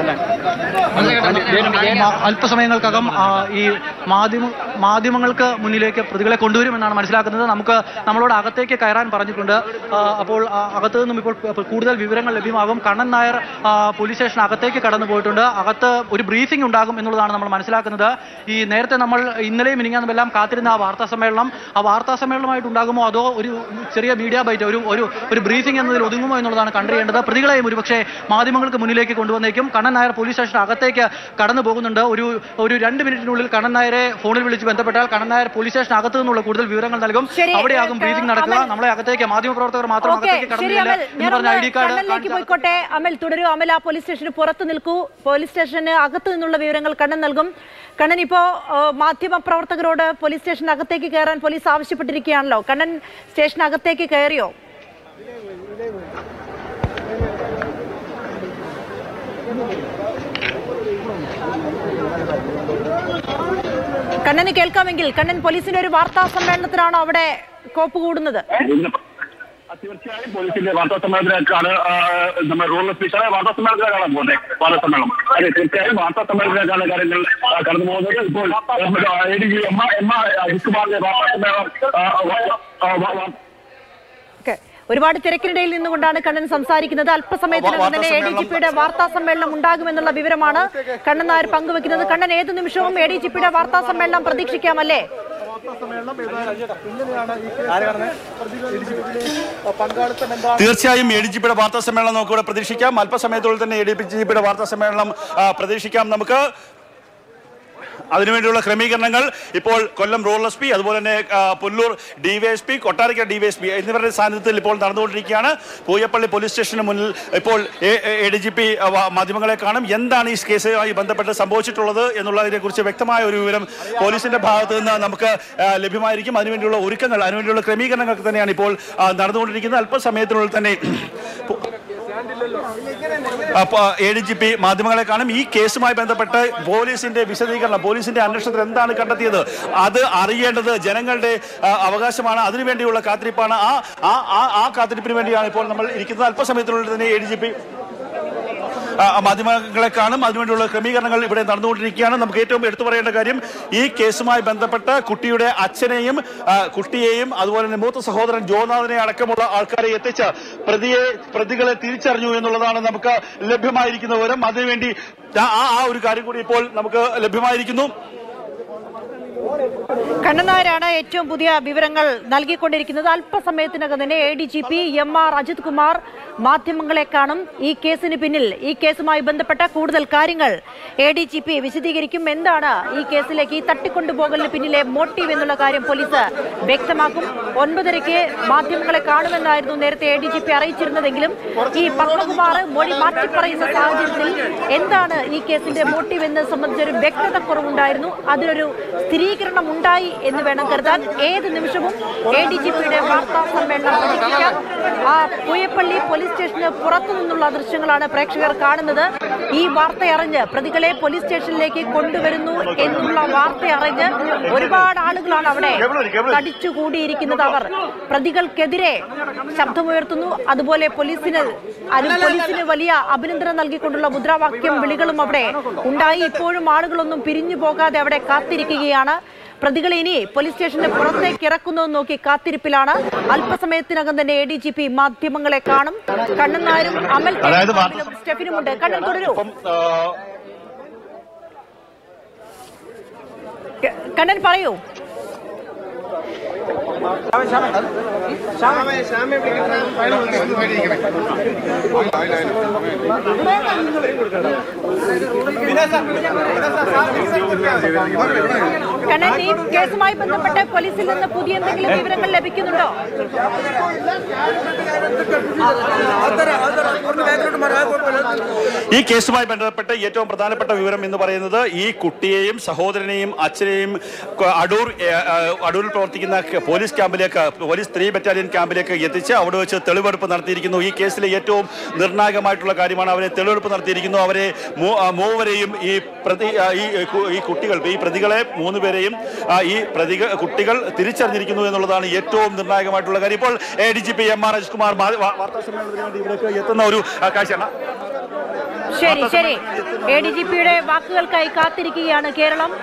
മാ- അല്പസമയങ്ങൾക്കകം ആ, ഈ മാധ്യമ മാധ്യമങ്ങൾക്ക് മുന്നിലേക്ക് പ്രതികളെ കൊണ്ടുവരുമെന്നാണ് മനസ്സിലാക്കുന്നത് നമുക്ക് നമ്മളോട് അകത്തേക്ക് കയറാൻ പറഞ്ഞിട്ടുണ്ട് ആ, അപ്പോൾ ആ, അകത്ത് നിന്നും ഇപ്പോൾ ഇപ്പോൾ കൂടുതൽ വിവരങ്ങൾ ലഭ്യമാകും കണ്ണൻ നായർ ആ, പോലീസ് സ്റ്റേഷൻ അകത്തേക്ക് കടന്നു പോയിട്ടുണ്ട് അകത്ത് ഒരു ബ്രീഫിംഗ് ഉണ്ടാകും എന്നുള്ളതാണ് നമ്മൾ മനസ്സിലാക്കുന്നത് ഈ നേരത്തെ നമ്മൾ ഇന്നലെയും മിനിങ്ങാന്നുമെല്ലാം കാത്തിരുന്ന ആ വാർത്താ സമ്മേളനം ആ വാർത്താ സമ്മേളനമായിട്ട് ഉണ്ടാകുമോ അതോ ഒരു ചെറിയ മീഡിയ ബൈറ്റ് ഒരു ഒരു ഒരു ബ്രീഫിംഗ് എന്നതിൽ ഒതുങ്ങുമോ എന്നുള്ളതാണ് കണ്ടറിയേണ്ടത് പ്രതികളെയും ഒരുപക്ഷെ മാധ്യമങ്ങൾക്ക് മുന്നിലേക്ക് കൊണ്ടുവന്നേക്കും കണ്ണൻ നായർ പോലീസ് സ്റ്റേഷൻ അകത്തേക്ക് കടന്നു പോകുന്നുണ്ട് ഒരു ഒരു രണ്ട് മിനിറ്റിനുള്ളിൽ കണ്ണൻ നായരെ ഫോണിൽ വിളിച്ച് ബന്ധപ്പെട്ടാൽ കണ്ണൻ നായർ പോലീസ് സ്റ്റേഷൻ അകത്തു നിന്നുള്ള കൂടുതൽ വിവരങ്ങൾ നൽകും ശരി, അവിടെയാകും ഏ, ബ്രീഫിംഗ് നടക്കുക അമൽ- നമ്മളെ അകത്തേക്ക് മാധ്യമപ്രവർത്തകർ മാത്രം ഓക്കെ അകത്തേക്ക് ശരി കടന്നില്ല അമൽ എന്ന് പറഞ്ഞ ഐ ഡി ഞാനൊന്ന് കാർഡ് കണ്ണനിലേക്ക് പോയിക്കോട്ടെ അമൽ തുടരൂ അമൽ ആ പോലീസ് സ്റ്റേഷന് പുറത്ത് നിൽക്കൂ പോലീസ് സ്റ്റേഷന് അകത്ത് നിന്നുള്ള വിവരങ്ങൾ കണ്ണൻ നൽകും കണ്ണൻ ഇപ്പോ ഏഹ്, മാധ്യമ പ്രവർത്തകരോട് പോലീസ് സ്റ്റേഷൻ അകത്തേക്ക് കയറാൻ പോലീസ് ആവശ്യപ്പെട്ടിരിക്കുകയാണല്ലോ കണ്ണൻ സ്റ്റേഷൻ അകത്തേക്ക് കയറിയോ കണ്ണന് കേൾക്കാമെങ്കിൽ കണ്ണൻ പോലീസിന്റെ ഒരു വാർത്താ സമ്മേളനത്തിലാണോ അവിടെ കോപ്പ് കൂടുന്നത് തീർച്ചയായും പോലീസിന്റെ വാർത്താ സമ്മേളനത്തിലേക്കാണ് ആ, നമ്മുടെ റൂറൽ സ്പീക്കറെ വാർത്താ സമ്മേളനത്തിലേക്കാണ് പോകുന്നത് വാർത്താ സമ്മേളനം അതെ തീർച്ചയായും വാർത്താ സമ്മേളനത്തിലേക്കാണ് കാര്യങ്ങൾ ആ, കടന്നു പോകുന്നത് ഇപ്പോൾ നമ്മുടെ A D G M M അജിത്കുമാറിന്റെ വാർത്താ സമ്മേളനം ആ, വ- ആ, വ- വ- ഓക്കെ. ഒരുപാട് തിരക്കിനിടയിൽ നിന്നുകൊണ്ടാണ് കണ്ണൻ സംസാരിക്കുന്നത് അല്പസമയത്തിനകം തന്നെ എ ഡി ജി പിയുടെ വാർത്താ സമ്മേളനം ഉണ്ടാകുമെന്നുള്ള വിവരമാണ് കണ്ണൻ നായർ പങ്കുവെക്കുന്നത് കണ്ണൻ ഏത് നിമിഷവും എ ഡി ജി പിയുടെ വാർത്താ സമ്മേളനം പ്രതീക്ഷിക്കാമല്ലേ തീർച്ചയായും എ ഡി ജി പിയുടെ വാർത്താ സമ്മേളനം നമുക്ക് ഇവിടെ പ്രതീക്ഷിക്കാം അല്പസമയത്തുള്ളിൽ തന്നെ എ ഡി ജി പിയുടെ വാർത്താ സമ്മേളനം ആ, പ്രതീക്ഷിക്കാം നമുക്ക് അതിനുവേണ്ടിയുള്ള ക്രമീകരണങ്ങൾ ഇപ്പോൾ കൊല്ലം റൂറൽ എസ് പി അതുപോലെ തന്നെ ആ, Pullur DYS P Kottarakkara DYS P എന്നിവരുടെ സാന്നിധ്യത്തിൽ ഇപ്പോൾ നടന്നുകൊണ്ടിരിക്കുകയാണ് പൂയപ്പള്ളി പോലീസ് സ്റ്റേഷന് മുന്നിൽ ഇപ്പോൾ എ ഡി ജി പി മാധ്യമങ്ങളെ കാണും എന്താണ് ഈ കേസുമായി ബന്ധപ്പെട്ട് സംഭവിച്ചിട്ടുള്ളത് എന്നുള്ളതിനെ കുറിച്ച് വ്യക്തമായ ഒരു വിവരം പോലീസിന്റെ ഭാഗത്ത് നിന്ന് നമുക്ക് ആ, ലഭ്യമായിരിക്കും അതിനുവേണ്ടിയുള്ള ഒരുക്കങ്ങൾ അതിനുവേണ്ടിയുള്ള ക്രമീകരണങ്ങൾ തന്നെയാണ് ഇപ്പോൾ ആ, നടന്നുകൊണ്ടിരിക്കുന്നത് അല്പസമയത്തിനുള്ളിൽ തന്നെ എ ഡി ജി പി മാധ്യമങ്ങളെ കാണും ഈ കേസുമായി ബന്ധപ്പെട്ട് പോലീസിന്റെ വിശദീകരണം പോലീസിന്റെ അന്വേഷണത്തിൽ എന്താണ് കണ്ടെത്തിയത് അത് അറിയേണ്ടത് ജനങ്ങളുടെ ആ, അവകാശമാണ് അതിനുവേണ്ടിയുള്ള കാത്തിരിപ്പാണ് ആ ആ ആ- ആ കാത്തിരിപ്പിന് വേണ്ടിയാണ് ഇപ്പോൾ നമ്മൾ ഇരിക്കുന്നത് അല്പസമയത്തിനുള്ളിൽ തന്നെ എ ഡി ജി പി മാധ്യമങ്ങളെ കാണും അതിനുവേണ്ടിയുള്ള ക്രമീകരണങ്ങൾ ഇവിടെ നടന്നുകൊണ്ടിരിക്കുകയാണ് നമുക്ക് ഏറ്റവും എടുത്തു പറയേണ്ട കാര്യം ഈ കേസുമായി ബന്ധപ്പെട്ട് കുട്ടിയുടെ അച്ഛനെയും ആ, കുട്ടിയെയും അതുപോലെ തന്നെ മൂത്ത സഹോദരൻ ജോനാഥനെ അടക്കമുള്ള ആൾക്കാരെ എത്തിച്ച് പ്രതിയെ പ്രതികളെ തിരിച്ചറിഞ്ഞു എന്നുള്ളതാണ് നമുക്ക് ലഭ്യമായിരിക്കുന്ന വിവരം അതിനുവേണ്ടി ആ ആ- ആ ഒരു കാര്യം കൂടി ഇപ്പോൾ നമുക്ക് ലഭ്യമായിരിക്കുന്നു കണ്ണൻ നായരാണ് ഏറ്റവും പുതിയ വിവരങ്ങൾ നൽകിക്കൊണ്ടിരിക്കുന്നത് അല്പസമയത്തിനകം തന്നെ A D G P M R Ajith Kumar മാധ്യമങ്ങളെ കാണും ഈ കേസിന് പിന്നിൽ ഈ കേസുമായി ബന്ധപ്പെട്ട കൂടുതൽ കാര്യങ്ങൾ എ ഡി ജി പി വിശദീകരിക്കും എന്താണ് ഈ കേസിലേക്ക് ഈ തട്ടിക്കൊണ്ടുപോകലിന് പിന്നിലെ മോട്ടീവ് എന്നുള്ള കാര്യം പോലീസ് വ്യക്തമാക്കും ഒൻപതരയ്ക്ക് മാധ്യമങ്ങളെ കാണുമെന്നായിരുന്നു നേരത്തെ എ ഡി ജി പി അറിയിച്ചിരുന്നതെങ്കിലും ഈ പത്മകുമാർ മൊഴി മാറ്റി പറയുന്ന സാഹചര്യത്തിൽ എന്താണ് ഈ കേസിന്റെ മോട്ടീവ് എന്ന് സംബന്ധിച്ചൊരു വ്യക്തത കുറവുണ്ടായിരുന്നു അതിനൊരു സ്ഥിരീകരണം ഉണ്ടായി എന്ന് വേണം കരുതാൻ ഏത് നിമിഷവും എ ഡി ജി പിയുടെ വാർത്താ സമ്മേളനം പ്രതീക്ഷിക്കാം ആ പൂയപ്പള്ളി പോലീസ് സ്റ്റേഷന് പുറത്തു നിന്നുള്ള ദൃശ്യങ്ങളാണ് പ്രേക്ഷകർ കാണുന്നത് ഈ വാർത്ത അറിഞ്ഞ് പ്രതികളെ പോലീസ് സ്റ്റേഷനിലേക്ക് കൊണ്ടുവരുന്നു എന്നുള്ള വാർത്ത അറിഞ്ഞ് ഒരുപാട് ആളുകളാണ് അവിടെ തടിച്ചുകൂടിയിരിക്കുന്നത് അവർ പ്രതികൾക്കെതിരെ ശബ്ദമുയർത്തുന്നു അതുപോലെ പോലീസിന് അനു- പോലീസിന് വലിയ അഭിനന്ദനം നൽകിക്കൊണ്ടുള്ള മുദ്രാവാക്യം വിളികളും അവിടെ ഉണ്ടായി ഇപ്പോഴും ആളുകളൊന്നും പിരിഞ്ഞു പോകാതെ അവിടെ കാത്തിരിക്കുകയാണ് പ്രതികളെ ഇനി പോലീസ് സ്റ്റേഷന് പുറത്തേക്ക് ഇറക്കുന്നത് നോക്കി കാത്തിരിപ്പിലാണ് അല്പസമയത്തിനകം തന്നെ എ ഡി ജി പി മാധ്യമങ്ങളെ കാണും കണ്ണൻ നായരും അമൽ അതായത് വാ- കേരളത്തിലും സ്റ്റെഫിനുമുണ്ട് കണ്ണൻ തുടരൂ അപ്പം ആ, ക- കണ്ണൻ പറയൂ കണ്ണൻ ഈ കേസുമായി ബന്ധപ്പെട്ട് പോലീസിൽ നിന്ന് പുതിയ എന്തെങ്കിലും വിവരങ്ങൾ ലഭിക്കുന്നുണ്ടോ ഈ കേസുമായി ബന്ധപ്പെട്ട് ഏറ്റവും പ്രധാനപ്പെട്ട വിവരം എന്ന് പറയുന്നത് ഈ കുട്ടിയെയും സഹോദരനെയും അച്ഛനെയും ക- അടൂർ ഏ, ആ, അടൂരിൽ പ്രവർത്തിക്കുന്ന ക- പോലീസ് ക്യാമ്പിലേക്ക് പോലീസ് സ്ത്രീ ബറ്റാലിയൻ ക്യാമ്പിലേക്ക് എത്തിച്ച് അവിടെ വെച്ച് തെളിവെടുപ്പ് നടത്തിയിരിക്കുന്നു ഈ കേസിലെ ഏറ്റവും നിർണായകമായിട്ടുള്ള കാര്യമാണ് അവരെ തെളിവെടുപ്പ് നടത്തിയിരിക്കുന്നു അവരെ മൂ- ആ, മൂവരെയും ഈ പ്രതി ആ, ഈ കു- ഈ കുട്ടികൾ ഈ പ്രതികളെ മൂന്ന് പേരെയും ആ, ഈ പ്രതിക കുട്ടികൾ തിരിച്ചറിഞ്ഞിരിക്കുന്നു എന്നുള്ളതാണ് ഏറ്റവും നിർണായകമായിട്ടുള്ള കാര്യം ഇപ്പോൾ A D G P M R Ajith Kumar വാർത്താ സമ്മേളനത്തിന് വേണ്ടി ഇവിടേക്ക് എത്തുന്ന ഒരു ആ, കാഴ്ചയാണ് ശരി ശരി എ ഡി ജി പിയുടെ വാക്കുകൾക്കായി കാത്തിരിക്കുകയാണ് കേരളം